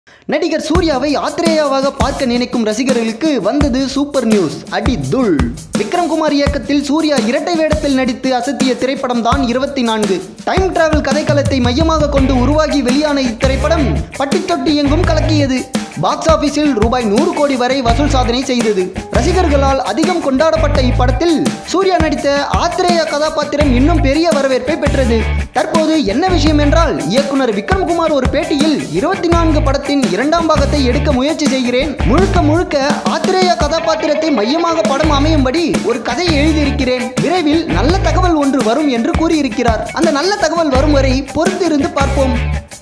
நடிகர் சூர்யாவை ஆத்திரேயாவாக பார்க்க நினைக்கும் ரசிகர்களுக்கு வந்தது சூப்பர் நியூஸ் அடி துள் விக்ரம் குமார் இயக்கத்தில் சூர்யா இரட்டை வேடத்தில் நடித்து அசத்திய திரைப்படம் தான் இருபத்தி நான்கு டைம் டிராவல் கதைக்களத்தை மையமாக கொண்டு உருவாகி வெளியான இத்திரைப்படம் பட்டி தொட்டி எங்கும் கலக்கியது பாக்ஸ் ஆபீஸில் ரூபாய் நூறு கோடி வரை வசூல் சாதனை செய்தது ரசிகர்களால் அதிகம் கொண்டாடப்பட்ட இப்படத்தில் சூர்யா நடித்த ஆத்திரேய கதாபாத்திரம் இன்னும் பெரிய வரவேற்பை பெற்றது தற்போது என்ன விஷயம் என்றால் இயக்குனர் விக்ரம்குமார் ஒரு பேட்டியில் இருபத்தி நான்கு படத்தின் இரண்டாம் பாகத்தை எடுக்க முயற்சி செய்கிறேன் முழுக்க முழுக்க ஆத்திரேய கதாபாத்திரத்தை மையமாக படம் அமையும்படி ஒரு கதையை எழுதியிருக்கிறேன் விரைவில் நல்ல தகவல் ஒன்று வரும் என்று கூறியிருக்கிறார் அந்த நல்ல தகவல் வரும் வரை பொறுத்திருந்து பார்ப்போம்